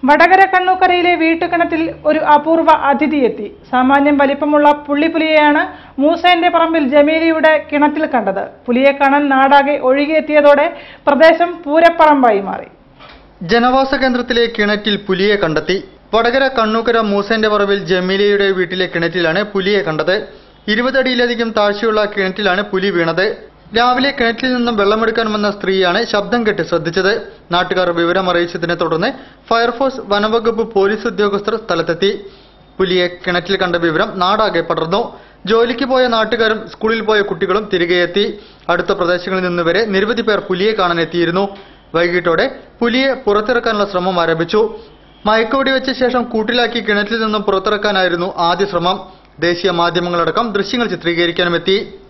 വടകര കണ്ണൂക്കരയിലെ വീട്ടുകിണറ്റിൽ ഒരു അപൂർവ അതിഥിയെത്തി സാമാന്യം വലിപ്പമുള്ള പുള്ളിപ്പുലിയെയാണ് മൂസേന്റെ പറമ്പിൽ ജമീലിയുടെ കിണറ്റിൽ കണ്ടത് പുലിയെ കാണാൻ നാടാകെ ഒഴുകിയെത്തിയതോടെ പ്രദേശം പൂരപ്പറമ്പായി മാറി ജനവാസ കേന്ദ്രത്തിലെ കിണറ്റിൽ പുലിയെ കണ്ടെത്തി വടകര കണ്ണൂക്കര മൂസന്റെ പറമ്പിൽ ജമീലയുടെ വീട്ടിലെ കിണറ്റിലാണ് പുലിയെ കണ്ടത് ഇരുപതടിയിലധികം താഴ്ചയുള്ള കിണറ്റിലാണ് പുലി വീണത് രാവിലെ കിണറ്റിൽ നിന്നും വെള്ളമെടുക്കാൻ വന്ന സ്ത്രീയാണ് ശബ്ദം കേട്ട് ശ്രദ്ധിച്ചത് നാട്ടുകാർ വിവരം അറിയിച്ചതിനെ തുടർന്ന് ഫയർഫോഴ്സ് വനവകുപ്പ് പോലീസ് ഉദ്യോഗസ്ഥർ സ്ഥലത്തെത്തി പുലിയെ കിണറ്റിൽ കണ്ട വിവരം നാടാകെ പടർന്നു ജോലിക്ക് പോയ നാട്ടുകാരും സ്കൂളിൽ പോയ കുട്ടികളും തിരികെ എത്തി അടുത്ത പ്രദേശങ്ങളിൽ നിന്ന് വരെ നിരവധി പേർ പുലിയെ കാണാൻ എത്തിയിരുന്നു വൈകിട്ടോടെ പുലിയെ പുറത്തിറക്കാനുള്ള ശ്രമം ആരംഭിച്ചു മയക്കുവെടി വെച്ച ശേഷം കൂട്ടിലാക്കി കിണറ്റിൽ നിന്നും പുറത്തിറക്കാനായിരുന്നു ആദ്യ ശ്രമം ദേശീയ മാധ്യമങ്ങളടക്കം ദൃശ്യങ്ങൾ ചിത്രീകരിക്കാനും എത്തി